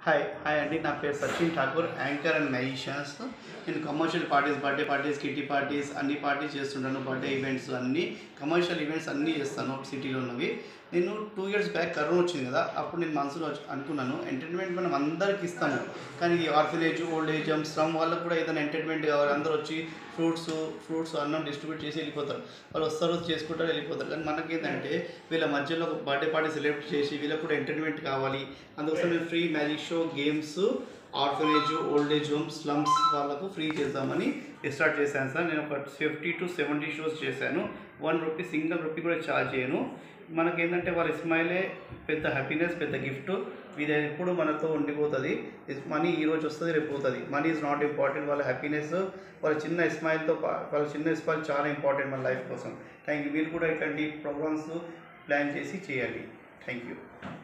hi hi అండి నా పేరు Sachin Thakur anchor and magicians నేను commercial parties birthday parties kitty parties అన్ని పార్టీస్ చేస్తుంటాను బర్త్డే ఈవెంట్స్ అన్ని కమర్షియల్ ఈవెంట్స్ అన్నీ చేస్తాను సిటీలో ఉన్నవి నేను టూ ఇయర్స్ బ్యాక్ కరోనా వచ్చింది కదా అప్పుడు నేను మనసులో వచ్చి- అనుకున్నాను ఎంటర్టైన్మెంట్ మనం అందరికి ఇస్తాము కానీ ఆర్ఫినేజ్ ఓల్డ్ ఏజ్ స్లమ్ వాళ్ళకు కూడా ఏదైనా ఎంటర్టైన్మెంట్ కావాలి అందరూ వచ్చి ఫ్రూట్స్ ఫ్రూట్స్ అన్నం డిస్ట్రిబ్యూట్ చేసి వెళ్ళిపోతారు వాళ్ళు వస్తారు చేసుకుంటారు వెళ్ళిపోతారు కానీ మనకేంటంటే వీళ్ళ మధ్యలో ఒక బర్త్డే పార్టీ సెలబ్రేట్ చేసి వీళ్ళకి కూడా ఎంటర్టైన్మెంట్ కావాలి అందుకోసం నేను free magic show games orphanage old age home slums వాళ్ళకు ఫ్రీ చేద్దామని స్టార్ట్ చేశాను సార్ నేను ఒక ఫిఫ్టీ టు సెవెంటీ షోస్ చేశాను వన్ రూపీ సింగిల్ రూపీ కూడా ఛార్జ్ చేయను మనకేంటంటే వాళ్ళ స్మైలే పెద్ద హ్యాపీనెస్ పెద్ద గిఫ్ట్ ఇది ఎప్పుడు మనతో ఉండిపోతుంది మనీ ఈ రోజు వస్తుంది రేపు పోతుంది మనీ ఈజ్ నాట్ ఇంపార్టెంట్ వాళ్ళ హ్యాపీనెస్ వాళ్ళ చిన్న స్మైల్తో వాళ్ళ చిన్న స్మైల్ చాలా ఇంపార్టెంట్ మన లైఫ్ కోసం థ్యాంక్ యూ మీరు కూడా ఇట్లాంటి ప్రోగ్రామ్స్ ప్లాన్ చేసి చేయండి థ్యాంక్ యూ